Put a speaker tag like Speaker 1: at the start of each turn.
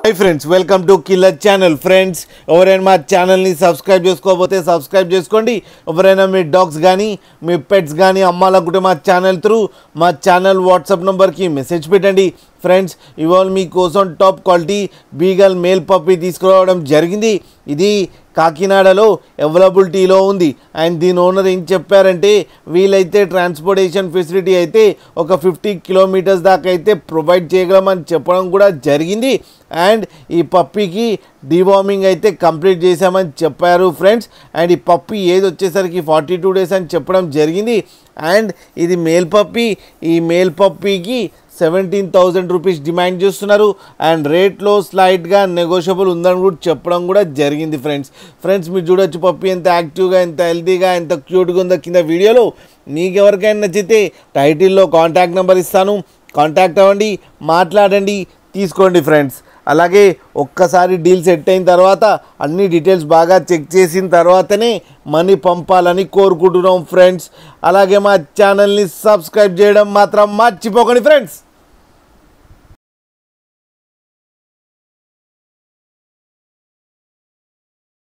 Speaker 1: hi friends welcome to killer channel friends ఎవరైనా మా ఛానల్ని సబ్స్క్రైబ్ చేసుకోకపోతే సబ్స్క్రైబ్ చేసుకోండి ఎవరైనా మీ డాగ్స్ కానీ మీ పెట్స్ కానీ అమ్మాలనుకుంటే మా ఛానల్ త్రూ మా ఛానల్ వాట్సాప్ నెంబర్కి మెసేజ్ పెట్టండి ఫ్రెండ్స్ ఇవాళ మీకోసం top quality beagle male puppy తీసుకురావడం జరిగింది ఇది కాకినాడలో అవైలబిలిటీలో ఉంది అండ్ దీని ఓనర్ ఏం చెప్పారంటే వీలైతే ట్రాన్స్పోర్టేషన్ ఫెసిలిటీ అయితే ఒక ఫిఫ్టీ కిలోమీటర్స్ దాకా అయితే ప్రొవైడ్ చేయగలమని చెప్పడం కూడా జరిగింది అండ్ ఈ పప్పీకి డివార్మింగ్ అయితే కంప్లీట్ చేశామని చెప్పారు ఫ్రెండ్స్ అండ్ ఈ పప్పీ ఏది వచ్చేసరికి ఫార్టీ టూ డేస్ అని చెప్పడం జరిగింది అండ్ ఇది మేల్ పప్పీ ఈ మేల్ పప్పీకి సెవెంటీన్ థౌజండ్ రూపీస్ డిమాండ్ చేస్తున్నారు అండ్ రేట్లో స్లైట్గా నెగోషియబుల్ ఉందని కూడా చెప్పడం కూడా జరిగింది ఫ్రెండ్స్ ఫ్రెండ్స్ మీరు చూడొచ్చు పప్పి ఎంత యాక్టివ్గా ఎంత హెల్తీగా ఎంత క్యూట్గా ఉందో కింద వీడియోలో మీకు ఎవరికైనా నచ్చితే టైటిల్లో కాంటాక్ట్ నెంబర్ ఇస్తాను కాంటాక్ట్ అవ్వండి మాట్లాడండి తీసుకోండి ఫ్రెండ్స్ అలాగే ఒక్కసారి డీల్ సెట్ అయిన తర్వాత అన్ని డీటెయిల్స్ బాగా చెక్ చేసిన తర్వాతనే మనీ పంపాలని కోరుకుంటున్నాం ఫ్రెండ్స్ అలాగే మా ఛానల్ని సబ్స్క్రైబ్ చేయడం మాత్రం మర్చిపోకండి ఫ్రెండ్స్